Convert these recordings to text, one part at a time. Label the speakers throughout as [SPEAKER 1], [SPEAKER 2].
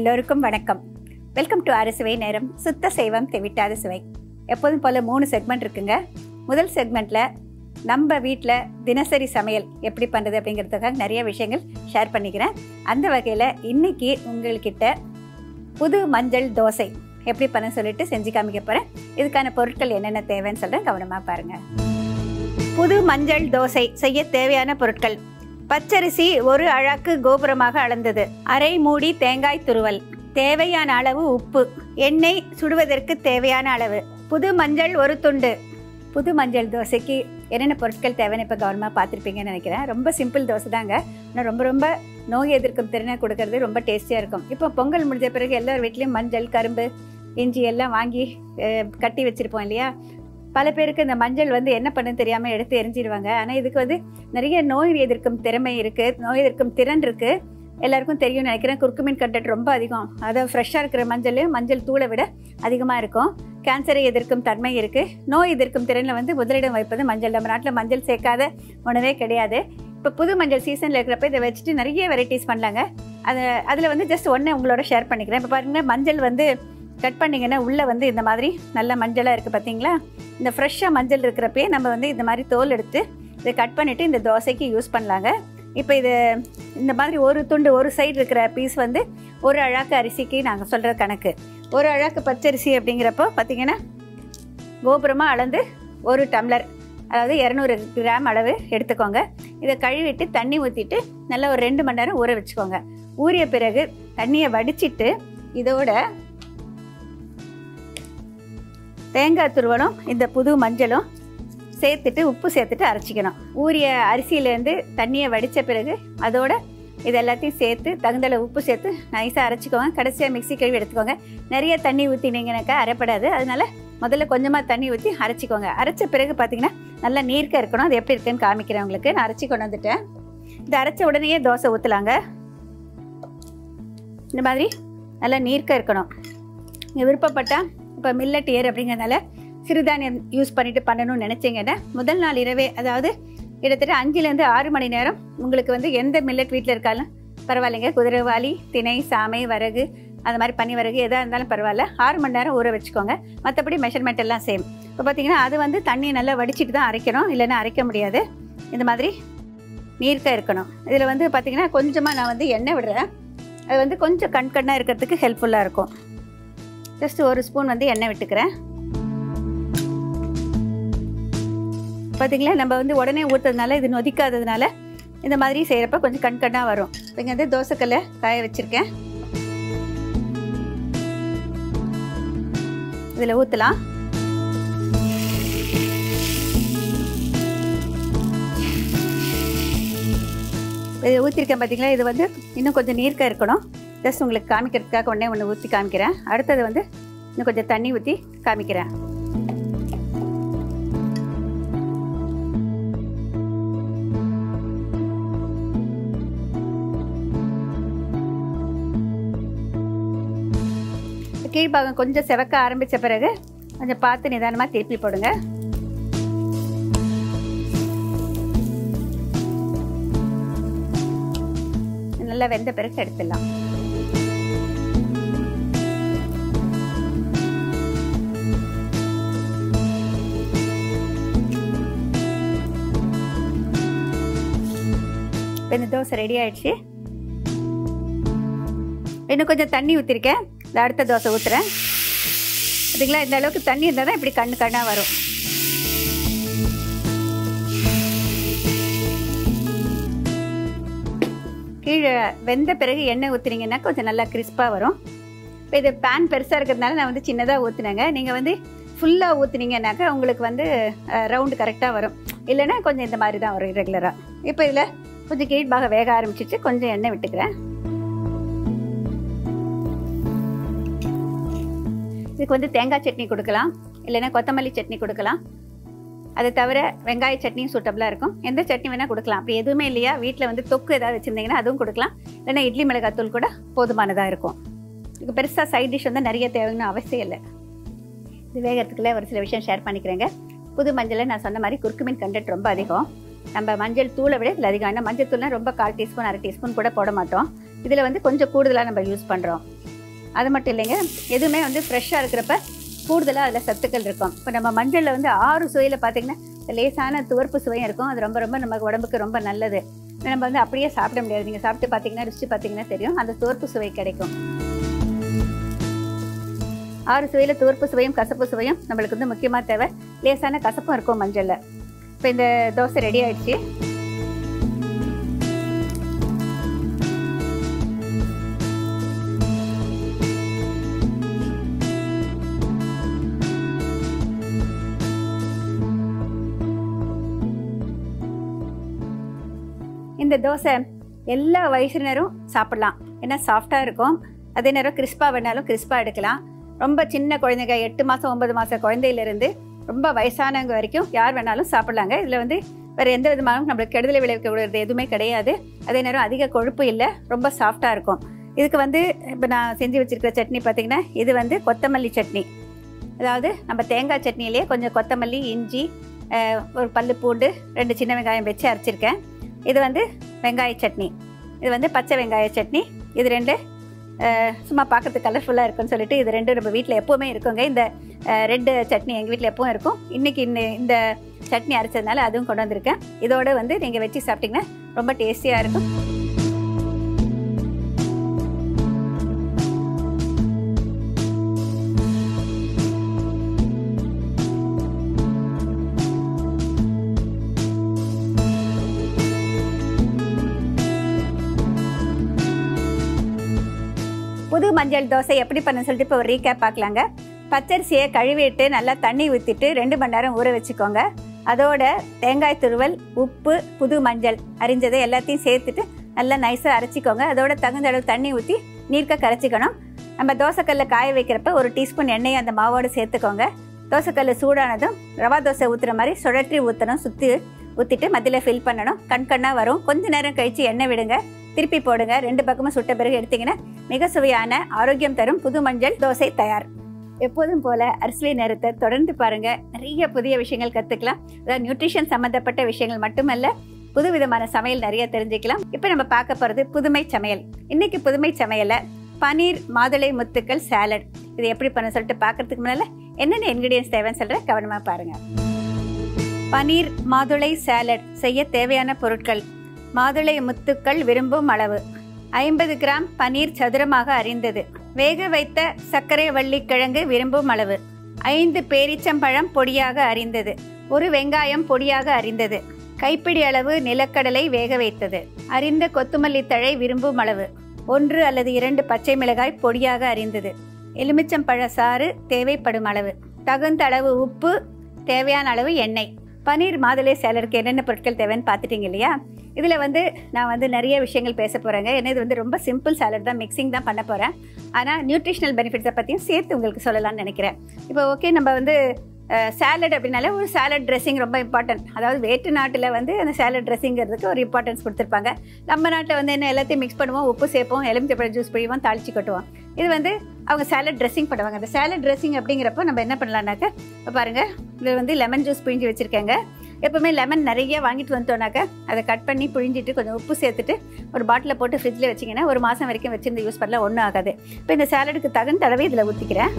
[SPEAKER 1] எல்லோருக்கும் வணக்கம் welcome to அரசுவை நேரம் சுத்த செய்வம் தெவிட்டாத சுவை எப்போதும் போல மூணு செக்மெண்ட் இருக்குங்க முதல் செக்மெண்ட்டில் நம்ம வீட்டில் தினசரி சமையல் எப்படி பண்ணுறது அப்படிங்கிறதுக்காக நிறைய விஷயங்கள் ஷேர் பண்ணிக்கிறேன் அந்த வகையில் இன்னைக்கு உங்கள்கிட்ட புது மஞ்சள் தோசை எப்படி பண்ண சொல்லிட்டு செஞ்சு காமிக்க போகிறேன் இதுக்கான பொருட்கள் என்னென்ன தேவைன்னு சொல்கிறேன் கவனமாக பாருங்கள் புது மஞ்சள் தோசை செய்ய தேவையான பொருட்கள் பச்சரிசி ஒரு அழாக்கு கோபுரமாக அளந்தது அரை மூடி தேங்காய் துருவல் தேவையான அளவு உப்பு எண்ணெய் சுடுவதற்கு தேவையான அளவு புது மஞ்சள் ஒரு துண்டு புது மஞ்சள் தோசைக்கு என்னென்ன பொருட்கள் தேவைன்னு இப்போ கவனமாக பார்த்துருப்பீங்கன்னு நினைக்கிறேன் ரொம்ப சிம்பிள் தோசை தாங்க ஆனால் ரொம்ப ரொம்ப நோய் எதிர்க்கும் திறனை கொடுக்கறது ரொம்ப டேஸ்டியாக இருக்கும் இப்போ பொங்கல் முடிஞ்ச பிறகு எல்லார் வீட்லேயும் மஞ்சள் கரும்பு இஞ்சி எல்லாம் வாங்கி அஹ், கட்டி வச்சுருப்போம் இல்லையா பல பேருக்கு இந்த மஞ்சள் வந்து என்ன பண்ணுன்னு தெரியாமல் எடுத்து எரிஞ்சிடுவாங்க ஆனால் இதுக்கு வந்து நிறைய நோய் எதிர்க்கும் திறமை இருக்குது நோய் எதிர்க்கும் திறன் இருக்குது எல்லாருக்கும் தெரியும்னு நினைக்கிறேன் குர்குமின் கண்டென்ட் ரொம்ப அதிகம் அதாவது ஃப்ரெஷ்ஷாக இருக்கிற மஞ்சள் மஞ்சள் தூளை விட அதிகமாக இருக்கும் கேன்சரை எதிர்க்கும் தன்மை இருக்குது நோய் எதிர்க்கும் திறனில் வந்து முதலிடம் வைப்பது மஞ்சள் நம்ம நாட்டில் மஞ்சள் சேர்க்காத உணவே கிடையாது இப்போ புது மஞ்சள் சீசனில் இருக்கிறப்ப இதை வச்சுட்டு நிறைய வெரைட்டிஸ் பண்ணலாங்க அதை அதில் வந்து ஜஸ்ட் ஒன்று உங்களோட ஷேர் பண்ணிக்கிறேன் இப்போ பாருங்கள் மஞ்சள் வந்து கட் பண்ணிங்கன்னா உள்ளே வந்து இந்த மாதிரி நல்ல மஞ்சளாக இருக்குது பார்த்தீங்களா இந்த ஃப்ரெஷ்ஷாக மஞ்சள் இருக்கிறப்பே நம்ம வந்து இந்த மாதிரி தோல் எடுத்து இதை கட் பண்ணிவிட்டு இந்த தோசைக்கு யூஸ் பண்ணலாங்க இப்போ இது இந்த மாதிரி ஒரு துண்டு ஒரு சைடு இருக்கிற பீஸ் வந்து ஒரு அழாக்கு அரிசிக்கு நாங்கள் சொல்கிற கணக்கு ஒரு அழாக்கு பச்சரிசி அப்படிங்கிறப்போ பார்த்தீங்கன்னா கோபுரமாக அளந்து ஒரு டம்ளர் அதாவது இரநூறு கிராம் அளவு எடுத்துக்கோங்க இதை கழுவிட்டு தண்ணி ஊற்றிட்டு நல்லா ஒரு ரெண்டு மணி நேரம் ஊற வச்சுக்கோங்க ஊறிய பிறகு தண்ணியை வடிச்சிட்டு இதோட தேங்காய் துருவலும் இந்த புது மஞ்சளும் சேர்த்துட்டு உப்பு சேர்த்துட்டு அரைச்சிக்கணும் ஊறிய அரிசியிலேருந்து தண்ணியை வடித்த பிறகு அதோட இது எல்லாத்தையும் சேர்த்து தகுந்தளவு உப்பு சேர்த்து நைஸாக அரைச்சிக்கோங்க கடைசியாக மிக்ஸி கழுவி எடுத்துக்கோங்க நிறைய தண்ணி ஊற்றினீங்கனாக்கா அரைப்படாது அதனால முதல்ல கொஞ்சமாக தண்ணி ஊற்றி அரைச்சிக்கோங்க அரைச்ச பிறகு பார்த்தீங்கன்னா நல்லா நீர்க்க இருக்கணும் அது எப்படி இருக்குன்னு காமிக்கிறேன் உங்களுக்கு நான் அரைச்சி கொண்டு வந்துட்டேன் இது அரைச்ச உடனேயே தோசை ஊற்றலாங்க இந்த மாதிரி நல்லா நீர்க்க இருக்கணும் நீங்கள் விருப்பப்பட்டால் இப்போ மில்லட் இயர் அப்படிங்கிறதுனால சிறுதானியம் யூஸ் பண்ணிட்டு பண்ணணும்னு நினச்சிங்கன்னா முதல் நாள் இரவே அதாவது கிட்டத்தட்ட அஞ்சுலேருந்து ஆறு மணி நேரம் உங்களுக்கு வந்து எந்த மில்லட் வீட்டில் இருக்காலும் பரவாயில்லைங்க குதிரைவாளி திணை சாமை வரகு அந்த மாதிரி பனி வரகு எதாக இருந்தாலும் பரவாயில்ல ஆறு மணி நேரம் ஊற வச்சுக்கோங்க மற்றபடி மெஷர்மெண்ட் எல்லாம் சேம் இப்போ பார்த்தீங்கன்னா அது வந்து தண்ணியை நல்லா வடிச்சிட்டு தான் அரைக்கணும் இல்லைன்னா அரைக்க முடியாது இந்த மாதிரி நீர்க்க இருக்கணும் இதில் வந்து பார்த்தீங்கன்னா கொஞ்சமாக நான் வந்து எண்ணெய் விடுறேன் அது வந்து கொஞ்சம் கண் கண்ணாக இருக்கிறதுக்கு ஹெல்ப்ஃபுல்லாக இருக்கும் ஜஸ்ட் ஒரு ஸ்பூன் வந்து எண்ணெய் விட்டுக்கிறேன் பார்த்தீங்களா நம்ம வந்து உடனே ஊற்றுறதுனால இது நொதிக்காததுனால இந்த மாதிரி செய்கிறப்ப கொஞ்சம் கண் கண்ணாக வரும் இங்கே வந்து தோசைக்கல்லை காய வச்சுருக்கேன் இதில் ஊற்றலாம் இது ஊற்றிருக்கேன் பார்த்தீங்களா இது வந்து இன்னும் கொஞ்சம் நீர்க்க இருக்கணும் ஜஸ்ட் உங்களுக்கு காமிக்கிறதுக்காக ஒன்றே ஒன்று ஊற்றி காமிக்கிறேன் அடுத்தது வந்து இன்னும் கொஞ்சம் தண்ணி ஊற்றி காமிக்கிறேன் கீழ்பாகம் கொஞ்சம் செவக்க ஆரம்பித்த பிறகு கொஞ்சம் பார்த்து நிதானமாக திருப்பி போடுங்க நல்லா வெந்த பிறகு எடுத்துடலாம் இப்போ இந்த தோசை ரெடி ஆயிடுச்சு இன்னும் கொஞ்சம் தண்ணி ஊற்றிருக்கேன் இந்த அடுத்த தோசை ஊற்றுறேன் அதுங்களா இந்த அளவுக்கு தண்ணி இருந்தால் தான் இப்படி கண்ணு கண்ணாக வரும் கீழே வெந்த பிறகு எண்ணெய் ஊற்றுனீங்கன்னா கொஞ்சம் நல்லா கிறிஸ்பாக வரும் இப்போ இது பேன் பெருசாக இருக்கிறதுனால நான் வந்து சின்னதாக ஊற்றுனேங்க நீங்கள் வந்து ஃபுல்லாக ஊற்றுனீங்கன்னாக்கா உங்களுக்கு வந்து ரவுண்டு கரெக்டாக வரும் இல்லைன்னா கொஞ்சம் இந்த மாதிரி தான் வரும் ரெகுலராக இப்போ இதில் கொஞ்சம் கீழ்பாக வேக ஆரம்பிச்சிட்டு கொஞ்சம் எண்ணெய் விட்டுக்கிறேன் இதுக்கு வந்து தேங்காய் சட்னி கொடுக்கலாம் இல்லைன்னா கொத்தமல்லி சட்னி கொடுக்கலாம் அது தவிர வெங்காய சட்னியும் சூட்டபிளாக இருக்கும் எந்த சட்னி வேணால் கொடுக்கலாம் அப்படி எதுவுமே இல்லையா வீட்டில் வந்து தொக்கு ஏதாவது வச்சுருந்தீங்கன்னா அதுவும் கொடுக்கலாம் இல்லைன்னா இட்லி மிளகாத்தூள் கூட போதுமானதாக இருக்கும் இதுக்கு பெருசாக சைட் டிஷ் வந்து நிறைய தேவைன்னு அவசியம் இல்லை இது வேகிறதுக்குள்ள ஒரு சில விஷயம் ஷேர் பண்ணிக்கிறேங்க புது மஞ்சளில் நான் சொன்ன மாதிரி குறுக்குமீன் கண்டென்ட் ரொம்ப அதிகம் நம்ம மஞ்சள் தூளை விட இதில் அதிகம் ஏன்னா மஞ்சள் தூள்னா ரொம்ப கால் டீஸ்பூன் அரை டீஸ்பூன் கூட போட மாட்டோம் இதில் வந்து கொஞ்சம் கூடுதலாக நம்ம யூஸ் பண்ணுறோம் அது மட்டும் இல்லைங்க எதுவுமே வந்து ஃப்ரெஷ்ஷாக இருக்கிறப்ப கூடுதலாக அதில் சத்துக்கள் இருக்கும் இப்போ நம்ம மஞ்சளில் வந்து ஆறு சுவையில் பார்த்தீங்கன்னா லேசான துவர்ப்பு சுவையும் இருக்கும் அது ரொம்ப ரொம்ப நமக்கு உடம்புக்கு ரொம்ப நல்லது நம்ம வந்து அப்படியே சாப்பிட முடியாது நீங்கள் சாப்பிட்டு பார்த்தீங்கன்னா ருசி பார்த்தீங்கன்னா தெரியும் அந்த துவர்ப்பு சுவை கிடைக்கும் ஆறு சுவையில் துவர்ப்பு சுவையும் கசப்பு சுவையும் நம்மளுக்கு வந்து முக்கியமாக தேவை லேசான கசப்பும் இருக்கும் மஞ்சளில் இப்போ இந்த தோசை ரெடி ஆயிடுச்சு இந்த தோசை எல்லா வயசினரும் சாப்பிடலாம் ஏன்னா சாஃப்டாக இருக்கும் அதே நேரம் கிறிஸ்பாக வேணாலும் கிறிஸ்பாக எடுக்கலாம் ரொம்ப சின்ன குழந்தைங்க எட்டு மாதம் ஒன்பது மாதம் குழந்தையிலேருந்து ரொம்ப வயசானவங்க வரைக்கும் யார் வேணாலும் சாப்பிட்லாங்க இதில் வந்து வேறு எந்த விதமான நம்மளுக்கு கெடுதலை விளைவிக்கக்கூடியது எதுவுமே கிடையாது அதே நேரம் அதிக கொழுப்பு இல்லை ரொம்ப சாஃப்டாக இருக்கும் இதுக்கு வந்து இப்போ நான் செஞ்சு வச்சுருக்கிற சட்னி பார்த்திங்கன்னா இது வந்து கொத்தமல்லி சட்னி அதாவது நம்ம தேங்காய் சட்னியிலேயே கொஞ்சம் கொத்தமல்லி இஞ்சி அஹ், ஒரு பல்லு பூண்டு ரெண்டு சின்ன வெங்காயம் வச்சு அரைச்சிருக்கேன் இது வந்து வெங்காய சட்னி இது வந்து பச்சை வெங்காய சட்னி இது ரெண்டு அஹ், சும்மா பார்க்கறதுக்கு கலர்ஃபுல்லாக இருக்குன்னு சொல்லிட்டு இது ரெண்டு நம்ம வீட்டில் எப்போவுமே இருக்குங்க இந்த அஹ், ரெண்டு சட்னி எங்கள் வீட்டில் எப்பவும் இருக்கும் இன்றைக்கி இந்த இந்த சட்னி அரைச்சதுனால அதுவும் கொண்டு வந்திருக்கேன் இதோட வந்து நீங்கள் வச்சு சாப்பிட்டிங்கன்னா ரொம்ப டேஸ்டியாக இருக்கும் புது மஞ்சள் தோசை எப்படி பண்ண சொல்லிட்டு இப்போ ஒரு ரீகேப் பார்க்கலாங்க பச்சரிசியை கழுவிட்டு நல்லா தண்ணி ஊற்றிட்டு ரெண்டு மணி நேரம் ஊற வச்சுக்கோங்க அதோட தேங்காய் துருவல் உப்பு புது மஞ்சள் அரிஞ்சதை எல்லாத்தையும் சேர்த்துட்டு நல்லா நைஸாக அரைச்சிக்கோங்க அதோட தகுந்த அளவு தண்ணி ஊற்றி நீர்க்க கரைச்சிக்கணும் நம்ம தோசைக்கல்ல காய வைக்கிறப்ப ஒரு டீஸ்பூன் எண்ணெயை அந்த மாவோடு சேர்த்துக்கோங்க தோசைக்கல் சூடானதும் ரவா தோசை ஊற்றுற மாதிரி சுழற்றி ஊற்றணும் சுற்றி ஊற்றிட்டு மத்தியில் ஃபில் பண்ணணும் கண் கண்ணாக வரும் கொஞ்ச நேரம் கழித்து எண்ணெய் விடுங்க திருப்பி போடுங்க ரெண்டு பக்கமும் சுட்ட பிறகு எடுத்தீங்கன்னா மிக சுவையான ஆரோக்கியம் தரும் புது மஞ்சள் தோசை தயார் எப்போதும் போல அரிசி நேரத்தை தொடர்ந்து பாருங்க நிறைய புதிய விஷயங்கள் கத்துக்கலாம் அதாவது நியூட்ரிஷன் சம்பந்தப்பட்ட விஷயங்கள் மட்டுமல்ல புது விதமான சமையல் நிறைய தெரிஞ்சுக்கலாம் இப்போ நம்ம பார்க்க போறது புதுமை சமையல் இன்னைக்கு புதுமை சமையல பனீர் மாதுளை முத்துக்கள் சாலட் இது எப்படி பண்ண சொல்லிட்டு பார்க்கறதுக்கு முன்னால என்னென்ன இன்கிரீடியன்ஸ் தேவைன்னு சொல்ற கவனமா பாருங்க பனீர் மாதுளை சாலட் செய்ய தேவையான பொருட்கள் மாதுளை முத்துக்கள் விரும்பும் அளவு ஐம்பது கிராம் பனீர் சதுரமாக அரிந்தது வேக வைத்த சர்க்கரை வள்ளிக்கிழங்கு விரும்பும் அளவு ஐந்து பேரிச்சம்பழம் பொடியாக அரிந்தது ஒரு வெங்காயம் பொடியாக அரிந்தது கைப்பிடி அளவு நிலக்கடலை வேக வைத்தது அரிந்த கொத்துமல்லி தழை விரும்பும் அளவு ஒன்று அல்லது இரண்டு பச்சை மிளகாய் பொடியாக அரிந்தது எலுமிச்சம்பழ சாறு தேவைப்படும் அளவு தகுந்த அளவு உப்பு தேவையான அளவு எண்ணெய் பன்னீர் மாதுளை சேலருக்கு என்னென்ன பொருட்கள் தேவைன்னு பார்த்துட்டீங்க இல்லையா இதில் வந்து நான் வந்து நிறைய விஷயங்கள் பேச போகிறேங்க ஏன்னா இது வந்து ரொம்ப சிம்பிள் சாலட் தான் மிக்சிங் தான் பண்ண போகிறேன் ஆனால் நியூட்ரிஷனல் பெனிஃபிட்ஸை பற்றியும் சேர்த்து உங்களுக்கு சொல்லலாம்னு நினைக்கிறேன் இப்போ ஓகே நம்ம வந்து சாலட் அப்படின்னாலே ஒரு சாலட் ட்ரெஸ்ஸிங் ரொம்ப இம்பார்ட்டன்ட் அதாவது வேற்று நாட்டில் வந்து அந்த சாலட் ட்ரெஸ்ஸிங்கிறதுக்கு ஒரு இம்பார்ட்டன்ஸ் கொடுத்துருப்பாங்க நம்ம நாட்டில் வந்து என்ன எல்லாத்தையும் மிக்ஸ் பண்ணுவோம் உப்பு சேர்ப்போம் எலுமிச்சப்பழம் ஜூஸ் பிழிவோம் தாளிச்சு கொட்டுவோம் இது வந்து அவங்க சாலட் ட்ரெஸ்ஸிங் பண்ணுவாங்க அந்த சாலட் ட்ரெஸ்ஸிங் அப்படிங்கிறப்போ நம்ம என்ன பண்ணலாம்னாக்க இப்போ பாருங்கள் இது வந்து லெமன் ஜூஸ் பிழிஞ்சு வச்சுருக்கேங்க எப்பவுமே லெமன் நிறைய வாங்கிட்டு வந்துட்டோம்னாக்க அதை கட் பண்ணி புழிஞ்சிட்டு கொஞ்சம் உப்பு சேர்த்துட்டு ஒரு பாட்டிலில் போட்டு ஃப்ரிட்ஜில் வச்சிங்கன்னா ஒரு மாதம் வரைக்கும் வச்சிருந்து யூஸ் பண்ணல ஒன்றும் ஆகாது இப்போ இந்த சாலடுக்கு தகுந்த அளவு இதில் ஊற்றிக்கிறேன்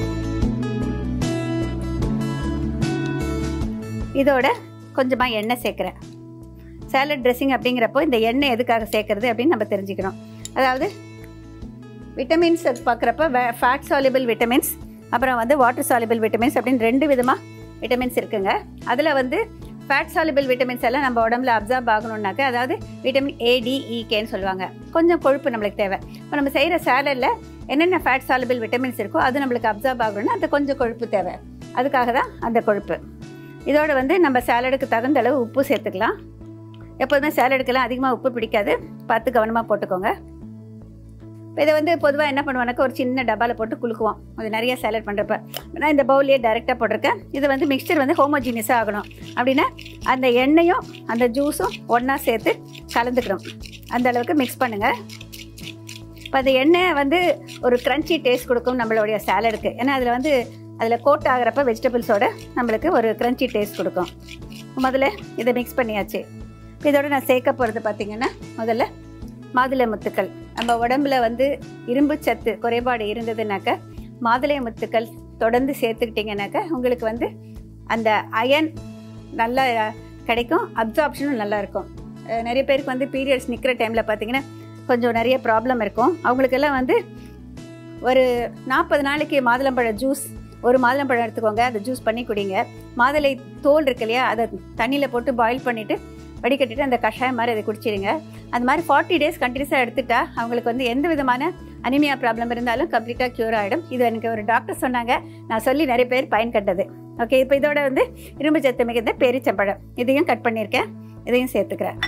[SPEAKER 1] இதோட கொஞ்சமாக எண்ணெய் சேர்க்குறேன் சாலட் ட்ரெஸ்ஸிங் அப்படிங்கிறப்போ இந்த எண்ணெய் எதுக்காக சேர்க்கறது அப்படின்னு நம்ம தெரிஞ்சுக்கணும் அதாவது விட்டமின்ஸ் பார்க்குறப்ப ஃபேட் சாலிபிள் விட்டமின்ஸ் அப்புறம் வந்து வாட்டர் சாலிபிள் விட்டமின்ஸ் அப்படின்னு ரெண்டு விதமாக விட்டமின்ஸ் இருக்குங்க அதில் வந்து ஃபேட் சாலிபிள் விட்டமின்ஸ் எல்லாம் நம்ம உடம்புல அப்சார்ப் ஆகணும்னாக்க அதாவது விட்டமின் ஏடிஇகேன்னு சொல்லுவாங்க கொஞ்சம் கொழுப்பு நம்மளுக்கு தேவை இப்போ நம்ம செய்கிற சேலடில் என்னென்ன ஃபேட் சாலிபிள் விட்டமின்ஸ் இருக்கோ அது நம்மளுக்கு அப்சார்ப் ஆகணும்னா அந்த கொஞ்சம் கொழுப்பு தேவை அதுக்காக தான் அந்த கொழுப்பு இதோட வந்து நம்ம சேலடுக்கு தகுந்த அளவு உப்பு சேர்த்துக்கலாம் எப்போதுமே சேலடுக்கெல்லாம் அதிகமாக உப்பு பிடிக்காது பார்த்து கவனமாக போட்டுக்கோங்க இப்போ இதை வந்து பொதுவாக என்ன பண்ணுவானாக்கா ஒரு சின்ன டப்பாவில் போட்டு குலுக்குவோம் அது நிறைய சேலட் பண்ணுறப்ப நான் இந்த பவுல்லையே டைரெக்டாக போட்டிருக்கேன் இது வந்து மிக்சர் வந்து ஹோமோஜீனியஸாக ஆகணும் அப்படின்னா அந்த எண்ணெயும் அந்த ஜூஸும் ஒன்றா சேர்த்து கலந்துக்கணும் அந்த அளவுக்கு மிக்ஸ் பண்ணுங்கள் இப்போ அந்த எண்ணெய் வந்து ஒரு க்ரன்ச்சி டேஸ்ட் கொடுக்கும் நம்மளுடைய சேலடுக்கு ஏன்னா அதில் வந்து அதில் கோட் ஆகிறப்ப வெஜிடபிள்ஸோட நம்மளுக்கு ஒரு க்ரன்ச்சி டேஸ்ட் கொடுக்கும் முதல்ல இதை மிக்ஸ் பண்ணியாச்சு இப்போ இதோட நான் சேர்க்க போகிறது பார்த்திங்கன்னா முதல்ல மாதுளை முத்துக்கள் நம்ம உடம்புல வந்து இரும்பு சத்து குறைபாடு இருந்ததுனாக்க மாதுளை முத்துக்கள் தொடர்ந்து சேர்த்துக்கிட்டிங்கனாக்க உங்களுக்கு வந்து அந்த அயன் நல்லா கிடைக்கும் அப்சார்ப்ஷனும் நல்லா இருக்கும் அஹ் நிறைய பேருக்கு வந்து பீரியட்ஸ் நிற்கிற டைமில் பார்த்தீங்கன்னா கொஞ்சம் நிறைய ப்ராப்ளம் இருக்கும் அவங்களுக்கெல்லாம் வந்து ஒரு நாற்பது நாளைக்கு மாதுளம்பழ ஜூஸ் ஒரு மாதுளம்பழம் எடுத்துக்கோங்க அதை ஜூஸ் பண்ணி குடிங்க மாதுளை தோல் இருக்கு இல்லையா அதை தண்ணியில் போட்டு பாயில் பண்ணிவிட்டு வடிகட்டிட்டு அந்த கஷாயம் மாதிரி அதை குடிச்சிடுங்க அந்த மாதிரி ஃபார்ட்டி டேஸ் கண்டினியூஸாக எடுத்துட்டா அவங்களுக்கு வந்து எந்த விதமான அனிமியா ப்ராப்ளம் இருந்தாலும் கம்ப்ளீட்டாக க்யூர் ஆகிடும் இது எனக்கு ஒரு டாக்டர் சொன்னாங்க நான் சொல்லி நிறைய பேர் பயன் கண்டது ஓகே இப்போ இதோட வந்து இரும்பு சத்து மிகுந்த பேரிச்சம்பழம் இதையும் கட் பண்ணியிருக்கேன் இதையும் சேர்த்துக்கிறேன்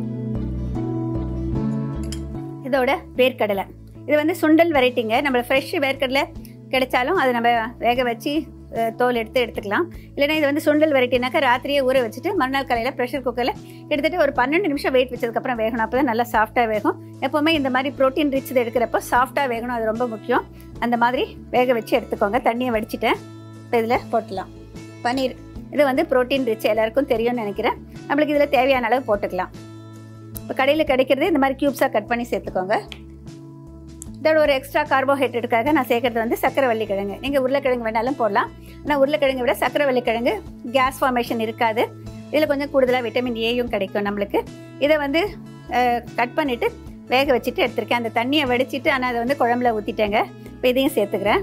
[SPEAKER 1] இதோட வேர்க்கடலை இது வந்து சுண்டல் வெரைட்டிங்க நம்ம ஃப்ரெஷ் வேர்க்கடலை கிடைச்சாலும் அதை நம்ம வேக வச்சு அஹ், தோல் எடுத்து எடுத்துக்கலாம் இல்லைன்னா இது வந்து சுண்டல் வெரைட்டினாக்கா ராத்திரியே ஊற வச்சுட்டு மறுநாள் காலையில் ப்ரெஷர் குக்கரில் கிட்டத்தட்ட ஒரு பன்னெண்டு நிமிஷம் வெயிட் வச்சதுக்கப்புறம் வேகணும் அப்போ தான் நல்லா சாஃப்டாக வேகும் எப்போவுமே இந்த மாதிரி ப்ரோட்டீன் ரிச் இது எடுக்கிறப்போ சாஃப்டாக வேகணும் அது ரொம்ப முக்கியம் அந்த மாதிரி வேக வச்சு எடுத்துக்கோங்க தண்ணியை வடிச்சிட்டேன் இப்போ இதில் போட்டுடலாம் பன்னீர் இது வந்து ப்ரோட்டீன் ரிச் எல்லாருக்கும் தெரியும்னு நினைக்கிறேன் நம்மளுக்கு இதில் தேவையான அளவு போட்டுக்கலாம் இப்போ கடையில் கிடைக்கிறது இந்த மாதிரி க்யூப்ஸாக கட் பண்ணி சேர்த்துக்கோங்க இதோட ஒரு எக்ஸ்ட்ரா கார்போஹைட்ரேட்டுக்காக நான் சேர்க்கறது வந்து சக்கரவள்ளி கிழங்கு நீங்கள் உருளைக்கிழங்கு வேணாலும் போடலாம் ஆனால் உருளைக்கிழங்கை விட சக்கரவள்ளி கிழங்கு கேஸ் ஃபார்மேஷன் இருக்காது இதில் கொஞ்சம் கூடுதலாக விட்டமின் ஏயும் கிடைக்கும் நம்மளுக்கு இதை வந்து கட் பண்ணிவிட்டு வேக வச்சுட்டு எடுத்திருக்கேன் அந்த தண்ணியை வடிச்சிட்டு ஆனால் அதை வந்து குழம்புல ஊற்றிட்டேங்க இப்போ இதையும் சேர்த்துக்கிறேன்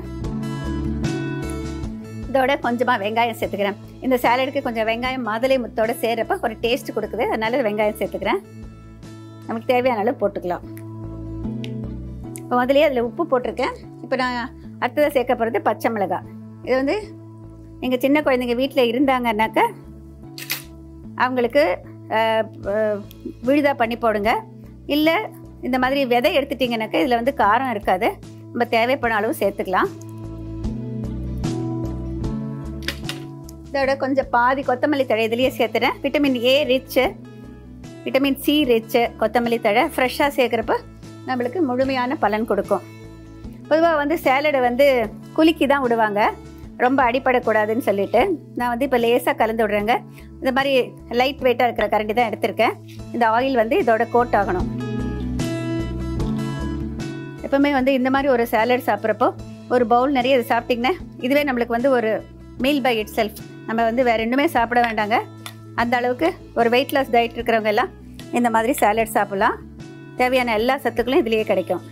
[SPEAKER 1] இதோட கொஞ்சமாக வெங்காயம் சேர்த்துக்கிறேன் இந்த சாலடுக்கு கொஞ்சம் வெங்காயம் மாதுளை முத்தோட சேர்றப்ப ஒரு டேஸ்ட் கொடுக்குது அதனால வெங்காயம் சேர்த்துக்கிறேன் நமக்கு தேவையான அளவு போட்டுக்கலாம் இப்போ முதலே அதில் உப்பு போட்டிருக்கேன் இப்போ நான் அடுத்ததாக சேர்க்க போகிறது பச்சை மிளகாய் இது வந்து எங்கள் சின்ன குழந்தைங்க வீட்டில் இருந்தாங்கன்னாக்கா அவங்களுக்கு அஹ், அஹ், விழுதா பண்ணி போடுங்க இல்லை இந்த மாதிரி விதை எடுத்துட்டிங்கனாக்கா இதில் வந்து காரம் இருக்காது நம்ம தேவைப்படும் அளவு சேர்த்துக்கலாம் இதோட கொஞ்சம் பாதி கொத்தமல்லி தழை இதுலேயே சேர்த்துறேன் vitamin A rich vitamin C rich கொத்தமல்லி தழை ஃப்ரெஷ்ஷாக சேர்க்குறப்ப நம்மளுக்கு முழுமையான பலன் கொடுக்கும் பொதுவாக வந்து சேலடை வந்து குலுக்கி தான் விடுவாங்க ரொம்ப அடிப்படக்கூடாதுன்னு சொல்லிட்டு நான் வந்து இப்போ லேசாக கலந்து விடுறேங்க இந்த மாதிரி லைட் வெயிட்டாக இருக்கிற கரண்டி தான் எடுத்திருக்கேன் இந்த ஆயில் வந்து இதோட கோட் ஆகணும் எப்பவுமே வந்து இந்த மாதிரி ஒரு சாலட் சாப்பிட்றப்போ ஒரு பவுல் நிறைய இது சாப்பிட்டிங்கன்னா இதுவே நம்மளுக்கு வந்து ஒரு மீல் பை இட் செல்ஃப் நம்ம வந்து வேறு ரெண்டுமே சாப்பிட வேண்டாங்க அந்த அளவுக்கு ஒரு வெயிட் லாஸ் டயட் இருக்கிறவங்க எல்லாம் இந்த மாதிரி சாலட் சாப்பிட்லாம் தேவையான எல்லா சத்துக்களும் இதுலேயே கிடைக்கும்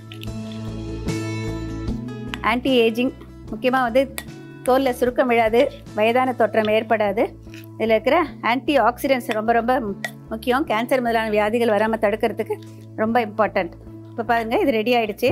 [SPEAKER 1] ஆன்டி ஏஜிங் முக்கியமாக வந்து தோலில் சுருக்கம் விழாது வயதான தோற்றம் ஏற்படாது இதில் இருக்கிற ஆன்டி ஆக்சிடென்ட்ஸ் ரொம்ப ரொம்ப முக்கியம் கேன்சர் முதலான வியாதிகள் வராமல் தடுக்கிறதுக்கு ரொம்ப இம்பார்ட்டண்ட் இப்போ பாருங்கள் இது ரெடி ஆயிடுச்சு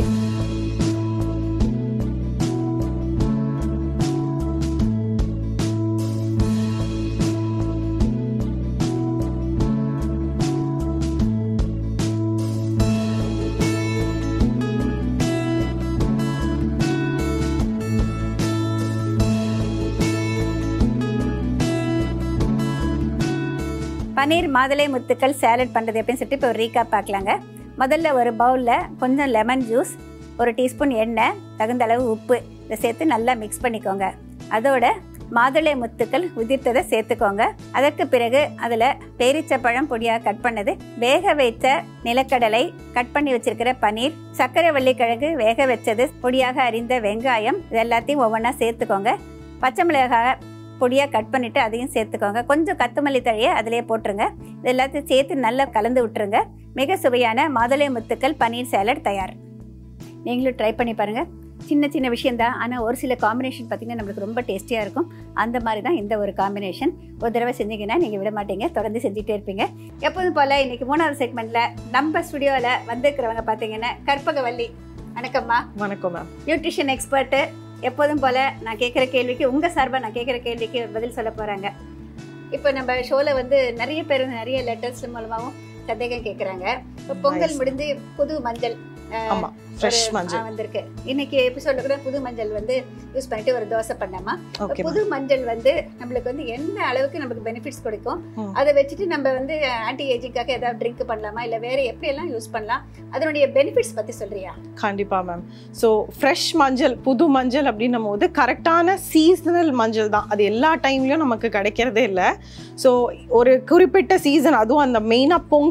[SPEAKER 1] பன்னீர் மாதுளை முத்துக்கள் சேலட் பண்ணுறது எப்படின்னு சொல்லிட்டு இப்போ ஒரு ரீகாப் பார்க்கலாங்க முதல்ல ஒரு பவுலில் கொஞ்சம் லெமன் ஜூஸ் ஒரு டீஸ்பூன் எண்ணெய் தகுந்த அளவு உப்பு இதை சேர்த்து நல்லா மிக்ஸ் பண்ணிக்கோங்க அதோட மாதுளை முத்துக்கள் உதிர்த்ததை சேர்த்துக்கோங்க அதற்கு பிறகு அதில் பேரிச்சப்பழம் பொடியாக கட் பண்ணது வேக வைத்த நிலக்கடலை கட் பண்ணி வச்சிருக்கிற பன்னீர் சர்க்கரை வள்ளிக்கிழங்கு வேக வச்சது பொடியாக அரிந்த வெங்காயம் இது எல்லாத்தையும் ஒவ்வொன்றா சேர்த்துக்கோங்க பச்சை மிளகாய் பொடியாக கட் பண்ணிவிட்டு அதையும் சேர்த்துக்கோங்க கொஞ்சம் கொத்தமல்லி தழையை அதிலே போட்டுருங்க இது எல்லாத்தையும் சேர்த்து நல்லா கலந்து விட்டுருங்க மிக சுவையான மாதுளை முத்துக்கள் பன்னீர் சேலட் தயார் நீங்களும் ட்ரை பண்ணி பாருங்கள் சின்ன சின்ன விஷயந்தான் ஆனால் ஒரு சில காம்பினேஷன் பார்த்தீங்கன்னா நம்மளுக்கு ரொம்ப டேஸ்டியாக இருக்கும் அந்த மாதிரி தான் இந்த ஒரு காம்பினேஷன் ஒரு தடவை செஞ்சீங்கன்னா நீங்கள் விட மாட்டீங்க தொடர்ந்து செஞ்சுட்டே இருப்பீங்க எப்போதும் போல் இன்னைக்கு மூணாவது செக்மெண்ட்டில் நம்ம ஸ்டுடியோவில் வந்திருக்கிறவங்க பார்த்தீங்கன்னா கற்பகவல்லி வணக்கம்மா
[SPEAKER 2] வணக்கம் மேம்
[SPEAKER 1] நியூட்ரிஷன் எக்ஸ்பர்ட்டு எப்போதும் போல் நான் கேட்குற கேள்விக்கு உங்கள் சார்பாக நான் கேட்குற கேள்விக்கு பதில் சொல்ல போகிறாங்க இப்போ நம்ம ஷோவில் வந்து நிறைய பேர் நிறைய லெட்டர்ஸ் மூலமாகவும் சந்தேகம் கேட்குறாங்க இப்போ பொங்கல்
[SPEAKER 2] Nice.
[SPEAKER 1] முடிஞ்சு புது மஞ்சள் அஹ்,
[SPEAKER 2] ஆமா ஃப்ரெஷ்
[SPEAKER 1] ஒரு-
[SPEAKER 2] மஞ்சள்
[SPEAKER 1] ஆ, வந்திருக்கு இன்னைக்கு எபிசோட்ல கூட புது மஞ்சள் வந்து யூஸ் பண்ணிட்டு ஒரு தோசை பண்ணாமா
[SPEAKER 2] ஓகே
[SPEAKER 1] புது மஞ்சள் வந்து நம்மளுக்கு வந்து என்ன அளவுக்கு நமக்கு பெனிஃபிட்ஸ் கொடுக்கும்
[SPEAKER 2] ம்.
[SPEAKER 1] அதை வச்சுட்டு நம்ம வந்து ஆன்டி ஏஜிங்காக ஏதாவது ட்ரிங்க் பண்ணலாமா இல்ல வேற எப்படி எல்லாம் யூஸ் பண்ணலாம் அதனுடைய பெனிஃபிட்ஸ் பத்தி சொல்றியா
[SPEAKER 2] கண்டிப்பா மேம் ஸோ ஃப்ரெஷ் மஞ்சள் புது மஞ்சள் அப்படின்னும் போது கரெக்டான சீசனல் மஞ்சள் தான் அது எல்லா டைம்லயும் நமக்கு கிடைக்கிறதே இல்லை ஸோ ஒரு குறிப்பிட்ட சீசன் அதுவும் அந்த மெயினாக பொங்கல்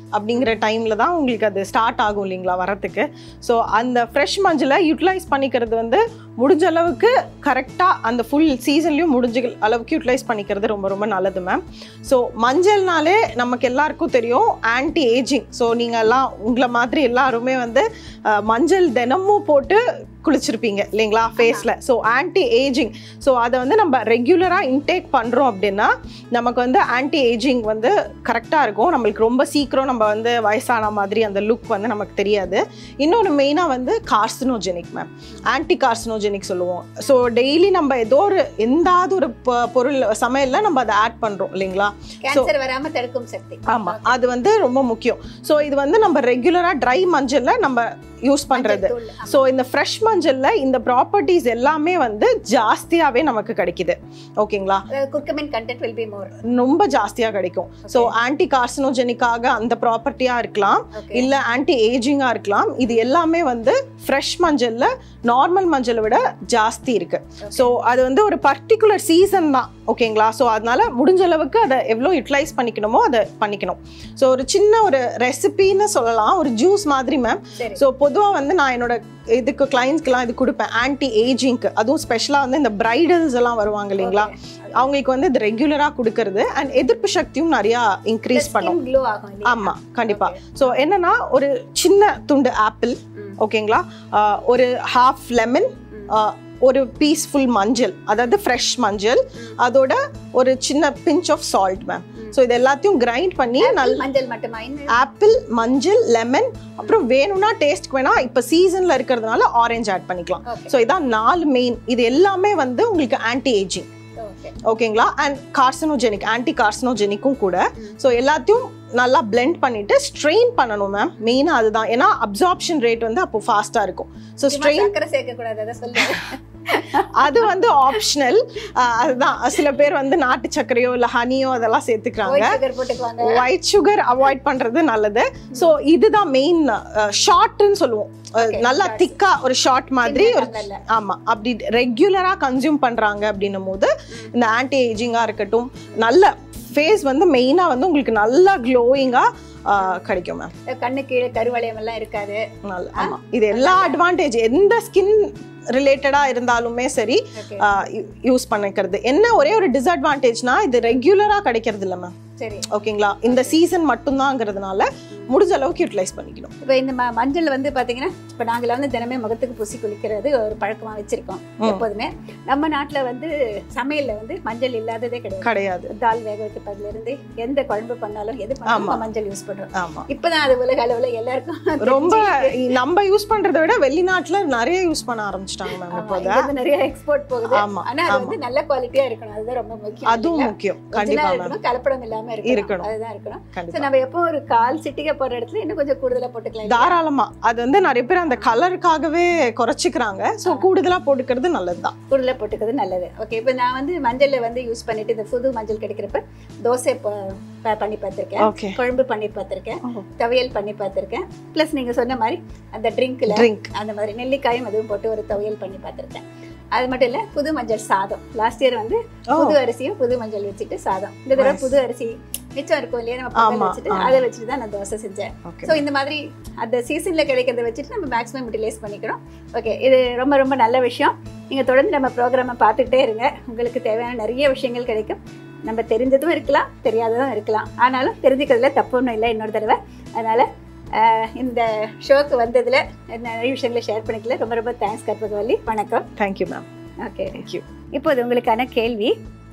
[SPEAKER 2] அப்படிங்கிற டைமில் தான் உங்களுக்கு அது ஸ்டார்ட் ஆகும் இல்லைங்களா வரத்துக்கு ஸோ அந்த ஃப்ரெஷ் மஞ்சளை யூட்டிலைஸ் பண்ணிக்கிறது வந்து முடிஞ்ச அளவுக்கு கரெக்டாக அந்த ஃபுல் சீசன்லேயும் முடிஞ்ச அளவுக்கு யூட்டிலைஸ் பண்ணிக்கிறது ரொம்ப ரொம்ப நல்லது மேம் ஸோ மஞ்சள்னாலே நமக்கு எல்லாருக்கும் தெரியும் ஆன்டி ஏஜிங் ஸோ நீங்கள் எல்லாம் உங்களை மாதிரி எல்லாருமே வந்து அஹ், மஞ்சள் தினமும் போட்டு குளிச்சிருப்பீங்க இல்லைங்களா ஃபேஸில் ஸோ ஆன்டி ஏஜிங் ஸோ அதை வந்து நம்ம ரெகுலராக இன்டேக் பண்ணுறோம் அப்படின்னா நமக்கு வந்து ஆன்டி ஏஜிங் வந்து கரெக்டாக இருக்கும் நம்மளுக்கு ரொம்ப சீக்கிரம் நம்ம வந்து வயசான மாதிரி அந்த லுக் வந்து நமக்கு தெரியாது இன்னொன்று மெயினாக வந்து கார்சினோஜெனிக் மேம் ஆன்டி கார்சினோஜெனிக் சொல்லுவோம் ஸோ டெய்லி நம்ம ஏதோ ஒரு எந்தாவது ஒரு பொ- பொருள் சமையலில் நம்ம அதை ஆட் பண்ணுறோம் இல்லைங்களா
[SPEAKER 1] கேன்சர் வராம தடுக்கும் சக்தி
[SPEAKER 2] ஆமாம் அது வந்து ரொம்ப முக்கியம் ஸோ இது வந்து நம்ம ரெகுலராக ட்ரை மஞ்சளில் நம்ம யூஸ் பண்ணுறது
[SPEAKER 1] மஞ்சள் தூள். ஆமா.
[SPEAKER 2] ஸோ இந்த ஃப்ரெஷ் மஞ்சளில் இந்த ப்ராப்பர்ட்டிஸ் எல்லாமே வந்து ஜாஸ்தியாகவே நமக்கு கிடைக்குது ஓகேங்களா
[SPEAKER 1] அதாவது curcumin content will be more
[SPEAKER 2] ரொம்ப ஜாஸ்தியாக கிடைக்கும் ஸோ ஆன்டி கார்சினோஜெனிக்காக அந்த ப்ராப்பர்ட்டியாக இருக்கலாம்
[SPEAKER 1] ஓகே
[SPEAKER 2] இல்லை ஆன்டி ஏஜிங்காக இருக்கலாம் இது எல்லாமே வந்து ஃப்ரெஷ் மஞ்சளில் நார்மல் மஞ்சளை விட ஜாஸ்தி இருக்கு ஸோ அது வந்து ஒரு பர்டிகுலர் சீசன் தான் ஓகேங்களா ஸோ அதனால முடிஞ்ச அளவுக்கு அதை எவ்வளோ யூட்டிலைஸ் பண்ணிக்கணுமோ அதை பண்ணிக்கணும் ஸோ ஒரு சின்ன ஒரு ரெசிபின்னு சொல்லலாம் ஒரு ஜூஸ் மாதிரி மேம்
[SPEAKER 1] சரி
[SPEAKER 2] ஸோ பொதுவாக வந்து நான் என்னோட இதுக்கு கிளைண்ட்ஸ்க்கெலாம் இது கொடுப்பேன் ஆன்டி ஏஜிங்க்கு அதுவும் ஸ்பெஷலாக வந்து இந்த பிரைடல்ஸ் எல்லாம் வருவாங்க இல்லைங்களா அவங்களுக்கு வந்து இது ரெகுலராக கொடுக்கறது அண்ட் எதிர்ப்பு சக்தியும் நிறையா இன்க்ரீஸ் பண்ணும்
[SPEAKER 1] க்ளோ ஆகும் இல்லையா?
[SPEAKER 2] ஆமா கண்டிப்பா ஸோ என்னன்னா ஒரு சின்ன துண்டு ஆப்பிள்
[SPEAKER 1] ம்.
[SPEAKER 2] ஓகேங்களா ஆஹ் ஒரு ஹாஃப் லெமன்
[SPEAKER 1] ம்.
[SPEAKER 2] ஒரு பீஸ்ஃபுல் மஞ்சள் அதாவது ஃப்ரெஷ் மஞ்சள் அதோட ஒரு சின்ன பிஞ்ச் ஆஃப் சால்ட் மேம்
[SPEAKER 1] ம்.
[SPEAKER 2] ஸோ இது எல்லாத்தையும் கிரைண்ட் பண்ணி நல்ல
[SPEAKER 1] மஞ்சள் மட்டுமா இன்னும்
[SPEAKER 2] ஆப்பிள் மஞ்சள் லெமன் அப்புறம் வேணும்னா டேஸ்ட்க்கு வேணா இப்போ சீசன்ல இருக்கிறதுனால ஆரஞ்சு ஆட் பண்ணிக்கலாம்
[SPEAKER 1] ஓகே
[SPEAKER 2] ஸோ இதான் நாலு மெயின் இது எல்லாமே வந்து உங்களுக்கு ஆன்டி ஏஜிங்
[SPEAKER 1] ஓகே
[SPEAKER 2] ஓகேங்களா அண்ட் கார்சினோஜெனிக் ஆன்டி கார்சினோஜெனிக்கும் கூட
[SPEAKER 1] ம்.
[SPEAKER 2] ஸோ எல்லாத்தையும் நல்லா பிளெண்ட் பண்ணிட்டு ஸ்ட்ரெயின் பண்ணணும் மேம் மெயினாக அதுதான் ஏன்னா அப்சார்ப்ஷன் ரேட் வந்து அப்போ ஃபாஸ்ட்டாக இருக்கும் ஸோ
[SPEAKER 1] சும்மா
[SPEAKER 2] ஸ்ட்ரெயின்
[SPEAKER 1] சக்கரை சேர்க்க கூடாது அதை சொல்லு
[SPEAKER 2] அது வந்து ஆப்ஷனல் அதுதான் சில பேர் வந்து நாட்டு சர்க்கரையோ இல்லை ஹனியோ அதெல்லாம் சேர்த்துக்கிறாங்க
[SPEAKER 1] ஒயிட் சுகர் போட்டுக்குவாங்க
[SPEAKER 2] ஒயிட் சுகர் அவாய்ட் பண்றது நல்லது ஸோ இதுதான் மெயின் ஷார்ட்னு சொல்லுவோம் அஹ்,
[SPEAKER 1] Okay,
[SPEAKER 2] நல்லா
[SPEAKER 1] shots.
[SPEAKER 2] திக்கா ஒரு ஷார்ட் மாதிரி
[SPEAKER 1] சின்ன
[SPEAKER 2] ஒரு
[SPEAKER 1] டம்ளர்ல.
[SPEAKER 2] ஆமா அப்படி ரெகுலரா கன்சியூம் பண்றாங்க அப்படின்னும் போது இந்த ஆன்டி ஏஜிங்கா இருக்கட்டும் நல்ல ஃபேஸ் வந்து மெயினா வந்து உங்களுக்கு நல்லா க்ளோயிங்கா கிடைக்கும் மேம்
[SPEAKER 1] கண்ணு கீழே கருவளையம் எல்லாம் இருக்காது
[SPEAKER 2] நல்ல ஆமா இது எல்லா அட்வான்டேஜ் எந்த ஸ்கின் ரிலேட்டடா இருந்தாலுமே சரி
[SPEAKER 1] ஓகே
[SPEAKER 2] யூஸ் பண்ணிக்கிறது என்ன ஒரே ஒரு டிஸ்அட்வான்டேஜ்னா இது ரெகுலரா கிடைக்கிறது இல்லை மேம்
[SPEAKER 1] சரி
[SPEAKER 2] ஓகேங்களா இந்த சீசன் மட்டும்தாங்கிறதுனால முடிஞ்ச அளவுக்கு யூட்டிலைஸ் பண்ணிக்கணும்
[SPEAKER 1] இப்போ இந்த ம- மஞ்சள் வந்து பாத்தீங்கன்னா இப்போ நாங்கள் வந்து தினமே முகத்துக்கு பூசி குளிக்கிறது ஒரு பழக்கமா வச்சிருக்கோம்
[SPEAKER 2] ம்.
[SPEAKER 1] எப்போதுமே நம்ம நாட்டுல வந்து சமையல்ல வந்து மஞ்சள் இல்லாததே கிடையாது
[SPEAKER 2] கிடையாது
[SPEAKER 1] தால் வேக வைக்கிறதுல இருந்து எந்த குழம்பு பண்ணாலும் எது பண்ணாலும்
[SPEAKER 2] ஆமா.
[SPEAKER 1] நம்ம மஞ்சள் யூஸ் பண்றோம்
[SPEAKER 2] ஆமா
[SPEAKER 1] இப்பதான் அது உலக அளவுல எல்லாருக்கும்
[SPEAKER 2] ரொம்ப நம்ம யூஸ் பண்றதை விட வெளிநாட்டுல நிறைய யூஸ் பண்ண ஆரம்பிச்சிட்டாங்க மேம்
[SPEAKER 1] ஆமா,
[SPEAKER 2] இப்போத
[SPEAKER 1] இங்க இருந்து நிறைய எக்ஸ்போர்ட் போகுது
[SPEAKER 2] ஆமா
[SPEAKER 1] ஆனா அது
[SPEAKER 2] ஆமா
[SPEAKER 1] வந்து நல்ல குவாலிட்டியா இருக்கணும் அதுதான் ரொம்ப முக்கியம்
[SPEAKER 2] அதுவும்
[SPEAKER 1] இல்லைங்களா?
[SPEAKER 2] முக்கியம்
[SPEAKER 1] Original
[SPEAKER 2] கண்டிப்பா மேம்
[SPEAKER 1] இருக்கணும் கலப்படம் இல்லாம இருக்கணும்
[SPEAKER 2] இருக்கணும்.
[SPEAKER 1] அதுதான் இருக்கணும் So,
[SPEAKER 2] கண்டிப்பா
[SPEAKER 1] நம்ம எப்போ ஒரு கால் சிட்டிகை போடுற இடத்துல இன்னும் கொஞ்சம் கூடுதலா போட்டுக்கலாம் இல்லையா?
[SPEAKER 2] தாராளமா அது வந்து நிறைய பேர் அந்த கலருக்காகவே குறைச்சிக்கிறாங்க சோ கூடுதலா போட்டுக்கிறது நல்லதுதான்
[SPEAKER 1] கூடுதலா போட்டுக்கிறது நல்லது ஓகே இப்போ நான் வந்து மஞ்சள்ல வந்து யூஸ் பண்ணிட்டு இந்த புது மஞ்சள் கிடைக்கிறப்ப தோசை ப- ப- பண்ணி பார்த்திருக்கேன்
[SPEAKER 2] ஓகே
[SPEAKER 1] குழம்பு பண்ணி பார்த்திருக்கேன்
[SPEAKER 2] ஓ.
[SPEAKER 1] துவையல் பண்ணி பார்த்திருக்கேன் ப்ளஸ் நீங்க சொன்ன மாதிரி அந்த ட்ரிங்க்ல
[SPEAKER 2] ட்ரிங்க்
[SPEAKER 1] அந்த மாதிரி நெல்லிக்காயும் அதுவும் போட்டு ஒரு துவையல் பண்ணி பார்த்திருக்கேன் அது மட்டும் இல்ல புது மஞ்சள் சாதம் லாஸ்ட் இயர் வந்து புது அரிசியும் புது மஞ்சள் வச்சுட்டு சாதம் இந்த தடவை
[SPEAKER 2] Nice.
[SPEAKER 1] புது அரிசி மிச்சம் இருக்கும் இல்லையா நம்ம பொங்கல்
[SPEAKER 2] ஆமா,
[SPEAKER 1] வச்சுட்டு
[SPEAKER 2] ஆமா.
[SPEAKER 1] அதை வச்சுட்டு தான் நான் தோசை செஞ்சேன்
[SPEAKER 2] ஓகே
[SPEAKER 1] ஸோ இந்த மாதிரி அந்த சீசன்ல கிடைக்கிறத வச்சுட்டு நம்ம மேக்ஸிமம் யூட்டிலைஸ் பண்ணிக்கிறோம் ஓகே இது ரொம்ப ரொம்ப நல்ல விஷயம் நீங்க தொடர்ந்து நம்ம ப்ரோக்ராமை பார்த்துக்கிட்டே இருங்க உங்களுக்கு தேவையான நிறைய விஷயங்கள் கிடைக்கும் நம்ம தெரிஞ்சதும் இருக்கலாம் தெரியாததும் இருக்கலாம் ஆனாலும் தெரிஞ்சுக்கிறதுல தப்பு ஒன்றும் இல்லை இன்னொரு தடவை அதனால ஆஹ், இந்த ஷோக்கு வந்ததுல நிறைய விஷயங்களை ஷேர் பண்ணிக்கல ரொம்ப ரொம்ப தேங்க்ஸ் கற்பகவல்லி வணக்கம்
[SPEAKER 2] தேங்க்யூ மேம்
[SPEAKER 1] ஓகே
[SPEAKER 2] தேங்க்யூ
[SPEAKER 1] இப்போது உங்களுக்கான கேள்வி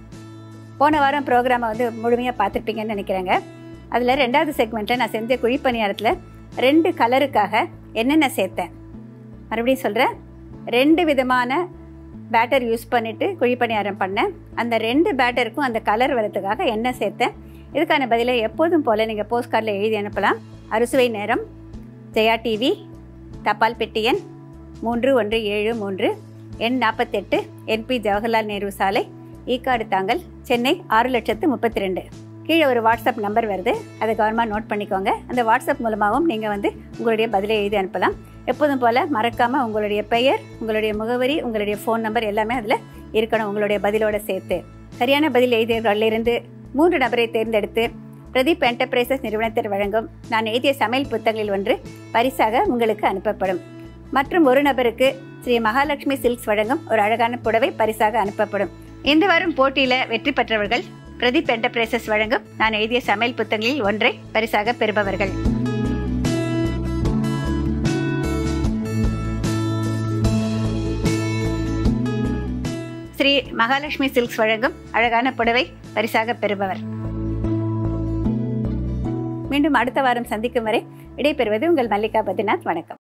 [SPEAKER 1] போன வாரம் ப்ரோக்ராமை வந்து முழுமையாக பார்த்துருப்பீங்கன்னு நினைக்கிறேங்க அதில் ரெண்டாவது செக்மெண்ட்டில் நான் செஞ்ச குழிப்பணியாரத்தில் ரெண்டு கலருக்காக என்னென்ன சேர்த்தேன் மறுபடியும் சொல்கிறேன் ரெண்டு விதமான பேட்டர் யூஸ் பண்ணிவிட்டு குழிப்பணியாரம் பண்ணேன் அந்த ரெண்டு பேட்டருக்கும் அந்த கலர் வரதுக்காக என்ன சேர்த்தேன் இதுக்கான பதிலை எப்போதும் போல் நீங்கள் போஸ்ட் கார்டில் எழுதி அனுப்பலாம் அறுசுவை நேரம் ஜெயா டிவி தபால் பெட்டி எண் மூன்று ஒன்று ஏழு மூன்று எண் நாற்பத்தெட்டு என்பி ஜவஹர்லால் நேரு சாலை ஈக்காடு தாங்கல் சென்னை ஆறு லட்சத்து முப்பத்தி ரெண்டு கீழே ஒரு வாட்ஸ்அப் நம்பர் வருது அதை கவனமாக நோட் பண்ணிக்கோங்க அந்த வாட்ஸ்அப் மூலமாகவும் நீங்கள் வந்து உங்களுடைய பதிலை எழுதி அனுப்பலாம் எப்போதும் போல் மறக்காமல் உங்களுடைய பெயர் உங்களுடைய முகவரி உங்களுடைய ஃபோன் நம்பர் எல்லாமே அதில் இருக்கணும் உங்களுடைய பதிலோட சேர்த்து சரியான பதில் எழுதியவர்களிலிருந்து மூன்று நபரை தேர்ந்தெடுத்து பிரதீப் என்டர்பிரைசஸ் நிறுவனத்தில் வழங்கும் நான் எழுதிய சமையல் புத்தகங்களில் ஒன்று பரிசாக உங்களுக்கு அனுப்பப்படும் மற்றும் ஒரு நபருக்கு ஸ்ரீ மகாலட்சுமி சில்க்ஸ் வழங்கும் ஒரு அழகான புடவை பரிசாக அனுப்பப்படும் இந்த வாரம் போட்டியில் வெற்றி பெற்றவர்கள் பிரதீப் என்டர்பிரைசஸ் வழங்கும் நான் எழுதிய சமையல் புத்தகங்களில் ஒன்றை பரிசாக பெறுபவர்கள் ஸ்ரீ மகாலட்சுமி சில்க்ஸ் வழங்கும் அழகான புடவை பரிசாக பெறுபவர் மீண்டும் அடுத்த வாரம் சந்திக்கும் வரை விடைபெறுவது உங்கள் மல்லிகா பத்ரிநாத் வணக்கம்